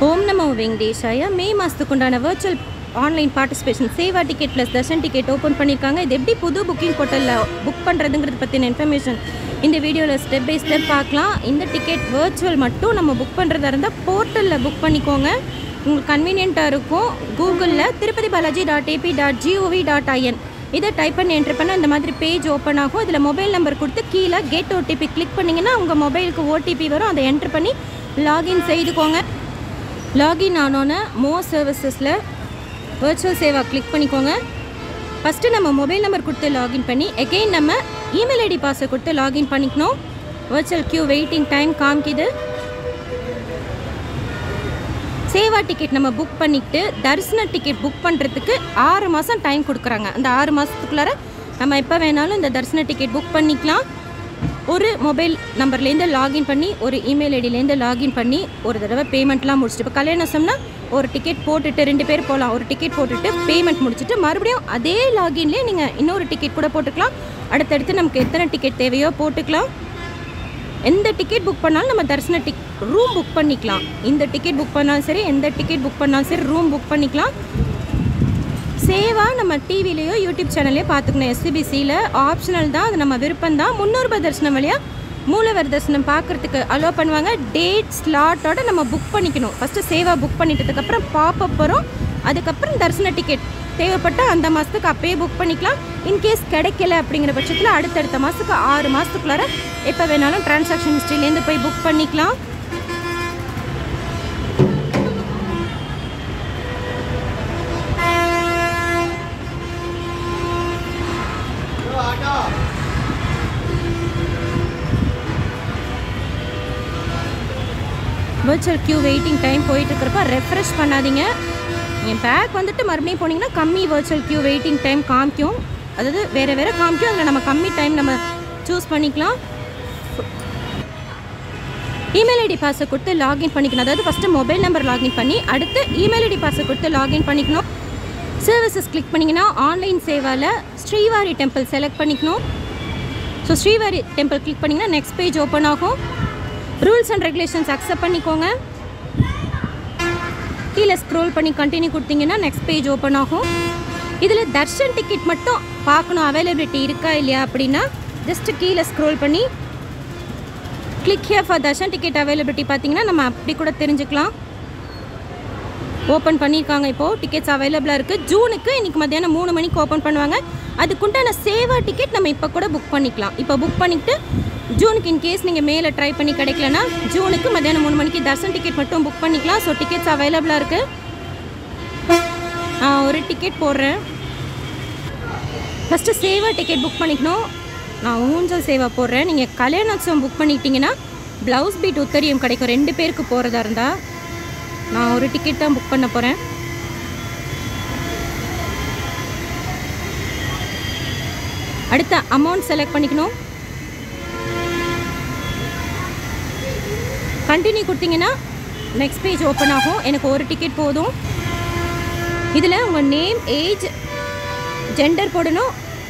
ஓம் நமோ வெங்கடேஷாய மே மாதத்துக்கு உண்டான virtual online participation seva ticket plus darshan ticket open பண்ணியிருக்காங்க இது எப்படி புது புக்கிங் போர்ட்டலில் புக் பண்ணுறதுங்கிறது பற்றின இன்ஃபர்மேஷன் இந்த வீடியோவில் ஸ்டெப் பை ஸ்டெப் பார்க்கலாம் இந்த டிக்கெட் வர்ச்சுவல் மட்டும் நம்ம புக் பண்ணுறதா இருந்தால் போர்ட்டலில் புக் பண்ணிக்கோங்க உங்களுக்கு கன்வீனியண்ட்டாக இருக்கும் கூகுளில் Tirupati Balaji dot AP dot gov dot IN இதை டைப் பண்ணி என்ட்ரு பண்ண இந்த மாதிரி பேஜ் ஓப்பன் ஆகும் இதில் மொபைல் நம்பர் கொடுத்து கீழே கெட் ஓடிபி கிளிக் பண்ணிங்கன்னா உங்கள் மொபைலுக்கு ஓடிபி வரும் அதை என்ட்ரு பண்ணி லாகின் செய்துக்கோங்க லாகின் ஆனோன்னே மோ சர்வீசஸில் வர்ச்சுவல் சேவா கிளிக் பண்ணிக்கோங்க ஃபஸ்ட்டு நம்ம மொபைல் நம்பர் கொடுத்து லாகின் பண்ணி எகெயின் நம்ம இமெயில் ஐடி பாஸ்வேர்ட் கொடுத்து லாகின் பண்ணிக்கணும் வர்ச்சுவல் கியூ வெயிட்டிங் டைம் காமிக்குது சேவா டிக்கெட் நம்ம புக் பண்ணிக்கிட்டு தரிசன டிக்கெட் புக் பண்ணுறதுக்கு ஆறு மாதம் டைம் கொடுக்குறாங்க அந்த ஆறு மாதத்துக்குள்ளார நம்ம எப்போ வேணாலும் இந்த தரிசன டிக்கெட் புக் பண்ணிக்கலாம் ஒரு மொபைல் நம்பர்லேருந்து லாகின் பண்ணி ஒரு இமெயில் ஐடியிலேருந்து லாகின் பண்ணி ஒரு தடவை பேமெண்ட்லாம் முடிச்சுட்டு இப்போ கல்யாணம்னா ஒரு டிக்கெட் போட்டுட்டு ரெண்டு பேர் போகலாம் ஒரு டிக்கெட் போட்டுட்டு பேமெண்ட் முடிச்சுட்டு மறுபடியும் அதே லாகின்லேயே நீங்கள் இன்னொரு டிக்கெட் கூட போட்டுக்கலாம் அடுத்தடுத்து நமக்கு எத்தனை டிக்கெட் தேவையோ போட்டுக்கலாம் எந்த டிக்கெட் புக் பண்ணாலும் நம்ம தரிசன டிக் ரூம் புக் பண்ணிக்கலாம் இந்த டிக்கெட் புக் பண்ணாலும் சரி எந்த டிக்கெட் புக் பண்ணாலும் சரி ரூம் புக் பண்ணிக்கலாம் சேவா நம்ம டிவிலேயோ யூடியூப் சேனல்லையோ பார்த்துக்கணும் எஸ்சிபிசியில் ஆப்ஷனல் தான் அது நம்ம விருப்பம் தான் முந்நூறுபா தரிசனம் வழியாக மூலவர் தரிசனம் பார்க்குறதுக்கு அலோவ் பண்ணுவாங்க டேட் ஸ்லாட்டோட நம்ம புக் பண்ணிக்கணும் ஃபஸ்ட்டு சேவா புக் பண்ணிட்டதுக்கப்புறம் பாப்பப் வரும் அதுக்கப்புறம் தரிசன டிக்கெட் தேவைப்பட்டால் அந்த மாதத்துக்கு அப்பயே புக் பண்ணிக்கலாம் இன்கேஸ் கிடைக்கல அப்படிங்கிற பட்சத்தில் அடுத்தடுத்த மாதத்துக்கு ஆறு மாதத்துக்குள்ளார எப்போ வேணாலும் டிரான்சாக்ஷன் ஹிஸ்ட்ரிலேருந்து போய் புக் பண்ணிக்கலாம் virtual queue வெயிட்டிங் டைம் போயிட்டு இருக்கிறப்ப ரெஃப்ரெஷ் பண்ணாதீங்க என் பேக் வந்துட்டு மறுபடியும் போனீங்கன்னா கம்மி virtual queue வெயிட்டிங் டைம் காமிக்கும் அதாவது வேறு வேறு காமிக்கும் அதில் நம்ம கம்மி டைம் நம்ம சூஸ் பண்ணிக்கலாம் இமெயில் ஐடி பாஸ்வேர்ட் கொடுத்து லாகின் பண்ணிக்கணும் அதாவது ஃபஸ்ட்டு மொபைல் நம்பர் லாகின் பண்ணி அடுத்து இமெயில் ஐடி பாஸ்வேர்ட் கொடுத்து லாகின் பண்ணிக்கணும் சர்வீசஸ் கிளிக் பண்ணிங்கன்னா ஆன்லைன் சேவாவில் ஸ்ரீவாரி டெம்பிள் செலக்ட் பண்ணிக்கணும் ஸோ ஸ்ரீவாரி டெம்பிள் கிளிக் பண்ணிங்கன்னா நெக்ஸ்ட் பேஜ் ஓப்பன் ஆகும் ரூல்ஸ் அண்ட் ரெகுலேஷன்ஸ் அக்செப்ட் பண்ணிக்கோங்க கீழே ஸ்க்ரோல் பண்ணி கண்டினியூ கொடுத்தீங்கன்னா நெக்ஸ்ட் பேஜ் ஓப்பன் ஆகும் இதில் தர்ஷன் டிக்கெட் மட்டும் பார்க்கணும் அவைலபிலிட்டி இருக்கா இல்லையா அப்படின்னா ஜஸ்ட் கீழே ஸ்க்ரோல் பண்ணி click here for darshan ticket availability பார்த்தீங்கன்னா நம்ம அப்படி கூட தெரிஞ்சுக்கலாம் ஓப்பன் பண்ணியிருக்காங்க இப்போது டிக்கெட்ஸ் அவைலபிளாக இருக்குது ஜூனுக்கு இன்றைக்கி மத்தியானம் மூணு மணிக்கு ஓப்பன் பண்ணுவாங்க அதுக்குண்டான சேவா டிக்கெட் நம்ம இப்போ கூட புக் பண்ணிக்கலாம் இப்போ புக் பண்ணிவிட்டு ஜூனுக்கு இன்கேஸ் நீங்கள் மேலே ட்ரை பண்ணி கிடைக்கலனா ஜூனுக்கு மத்தியானம் மூணு மணிக்கு தர்சன் டிக்கெட் மட்டும் புக் பண்ணிக்கலாம் ஸோ டிக்கெட்ஸ் அவைலபிளாக இருக்குது நான் ஒரு டிக்கெட் போடுறேன் ஃபஸ்ட்டு சேவா டிக்கெட் புக் பண்ணிக்கணும் நான் ஊஞ்சல் சேவா போடுறேன் நீங்கள் கல்யாணோத்சவம் புக் பண்ணிட்டீங்கன்னா ப்ளவுஸ் பீட் உத்தரியம் கிடைக்கும் ரெண்டு பேருக்கு போகிறதா இருந்தால் நான் ஒரு டிக்கெட் தான் புக் பண்ண போகிறேன் அடுத்த அமௌண்ட் செலக்ட் பண்ணிக்கணும் கண்டினியூ கொடுத்தீங்கன்னா நெக்ஸ்ட் பேஜ் ஓப்பன் ஆகும் எனக்கு ஒரு டிக்கெட் போதும் இதில் உங்கள் நேம் ஏஜ் ஜெண்டர் போடணும்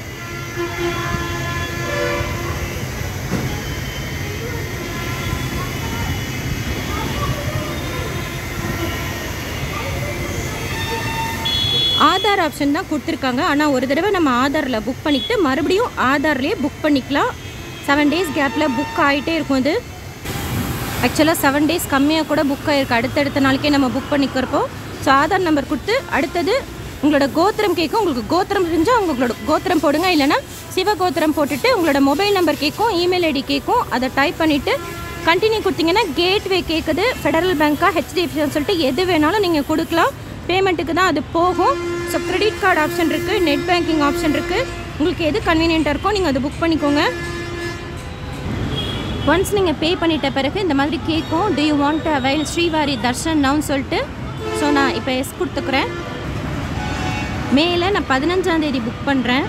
ஆதார் ஆப்ஷன் தான் கொடுத்துருக்காங்க ஆனால் ஒரு தடவை நம்ம ஆதாரில் புக் பண்ணிக்கிட்டு மறுபடியும் ஆதார்லேயே புக் பண்ணிக்கலாம் செவன் டேஸ் கேப்பில் புக் ஆகிட்டே இருக்கும் இது ஆக்சுவலாக செவன் டேஸ் கம்மியாக கூட புக் ஆகிருக்கு அடுத்தடுத்த நாளைக்கே நம்ம புக் பண்ணிக்கிறப்போ ஸோ ஆதார் நம்பர் கொடுத்து அடுத்தது உங்களோட கோத்திரம் கேட்கும் உங்களுக்கு கோத்திரம் இருந்தால் உங்களோட கோத்திரம் போடுங்க இல்லைனா சிவ கோத்திரம் போட்டுட்டு உங்களோட மொபைல் நம்பர் கேட்கும் இமெயில் ஐடி கேட்கும் அதை டைப் பண்ணிவிட்டு கண்டினியூ கொடுத்தீங்கன்னா கேட்வே கேட்குது ஃபெடரல் பேங்க்கா ஹெச்டிஎஃப்சின்னு சொல்லிட்டு எது வேணாலும் நீங்கள் கொடுக்கலாம் பேமெண்ட்டுக்கு தான் அது போகும் ஸோ கிரெடிட் கார்டு ஆப்ஷன் இருக்குது நெட் பேங்கிங் ஆப்ஷன் இருக்குது உங்களுக்கு எது கன்வீனியண்ட்டாக இருக்கோ நீங்கள் அதை புக் பண்ணிக்கோங்க ஒன்ஸ் நீங்கள் பே பண்ணிட்ட பிறகு இந்த மாதிரி கேட்கும் do you want avail Srivari darshan நவுன்னு சொல்லிட்டு ஸோ நான் இப்போ எஸ் கொடுத்துக்கிறேன் மேலே நான் பதினஞ்சாந்தேதி புக் பண்ணுறேன்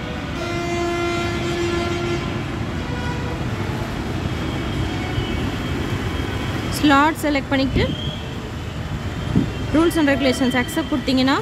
ஸ்லாட் செலக்ட் பண்ணிவிட்டு ரூல்ஸ் அண்ட் ரெகுலேஷன்ஸ் அக்செப்ட் கொடுத்தீங்கன்னா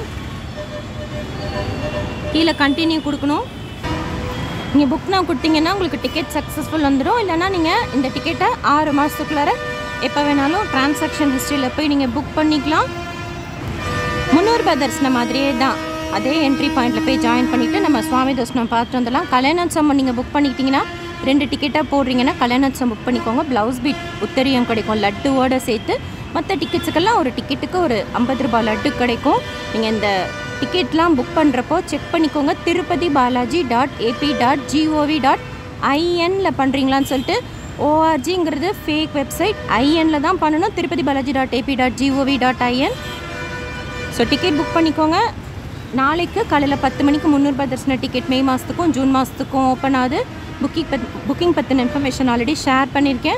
கீழே கண்டினியூ கொடுக்கணும் நீங்கள் புக் நான் கொடுத்தீங்கன்னா உங்களுக்கு டிக்கெட் சக்ஸஸ்ஃபுல் வந்துடும் இல்லைனா நீங்கள் இந்த டிக்கெட்டை ஆறு மாதத்துக்குள்ளார எப்போ வேணாலும் டிரான்சாக்ஷன் ஹிஸ்ட்ரியில் போய் நீங்கள் புக் பண்ணிக்கலாம் முந்நூறுபா தரிசனம் மாதிரியே தான் அதே என்ட்ரி பாயிண்டில் போய் ஜாயின் பண்ணிவிட்டு நம்ம சுவாமி தரிசனம் பார்த்துட்டு வந்துடலாம் கல்யாணோத்சவம் நீங்கள் புக் பண்ணிக்கிட்டிங்கன்னா ரெண்டு டிக்கெட்டாக போடுறீங்கன்னா கல்யாணோத்சவம் புக் பண்ணிக்கோங்க ப்ளவுஸ் பீட் உத்தரியம் கிடைக்கும் லட்டுவோடு சேர்த்து மற்ற டிக்கெட்ஸுக்கெல்லாம் ஒரு டிக்கெட்டுக்கு ஒரு ஐம்பது ரூபாய் லட்டு கிடைக்கும் நீங்கள் இந்த டிக்கெட்லாம் புக் பண்ணுறப்போ செக் பண்ணிக்கோங்க Tirupati Balaji dot AP dot gov dot ஐஎனில் பண்ணுறீங்களான்னு சொல்லிட்டு ஓஆர்ஜிங்கிறது ஃபேக் வெப்சைட் ஐஎனில் தான் பண்ணணும் Tirupati Balaji dot AP dot gov dot IN so ticket book பண்ணிக்கோங்க நாளைக்கு காலையில் பத்து மணிக்கு முந்நூறுபா தரிசன டிக்கெட் மே மாதத்துக்கும் ஜூன் மாதத்துக்கும் ஓப்பன் ஆகுது புக்கிங் பத் புக்கிங் பற்றின இன்ஃபர்மேஷன் ஆல்ரெடி ஷேர் பண்ணியிருக்கேன்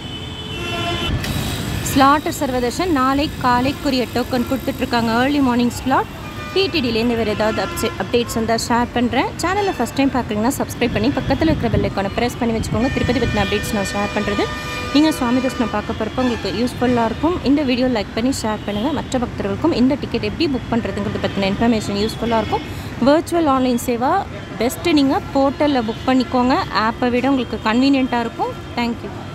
ஸ்லாட் சர்வதர்ஷன் நாளை காலைக்குரிய டோக்கன் கொடுத்துட்ருக்காங்க ஏர்லி மார்னிங் ஸ்லாட் டிடிடிலேருந்து வேறு ஏதாவது அப்டே அப்டேட்ஸ் வந்தால் ஷேர் பண்ணுறேன் சேனலை ஃபஸ்ட் டைம் பார்க்குறீங்கன்னா சப்ஸ்கிரைப் பண்ணி பக்கத்தில் இருக்கிற பெல் ஐக்கானை ப்ரெஸ் பண்ணி வச்சுக்கோங்க திருப்பதி பற்றின அப்டேட்ஸ் நான் ஷேர் பண்ணுறது நீங்கள் சுவாமி தர்ஷனம் பார்க்க போகிறப்ப உங்களுக்கு யூஸ்ஃபுல்லாக இருக்கும் இந்த வீடியோ லைக் பண்ணி ஷேர் பண்ணுங்கள் மற்ற பக்தர்களுக்கும் இந்த டிக்கெட் எப்படி புக் பண்ணுறதுங்கிறது பற்றின இன்ஃபர்மேஷன் யூஸ்ஃபுல்லாக இருக்கும் வர்ச்சுவல் ஆன்லைன் சேவா பெஸ்ட்டு நீங்கள் போர்ட்டலில் புக் பண்ணிக்கோங்க ஆப்பை விட உங்களுக்கு கன்வீனியண்ட்டாக இருக்கும் தேங்க்யூ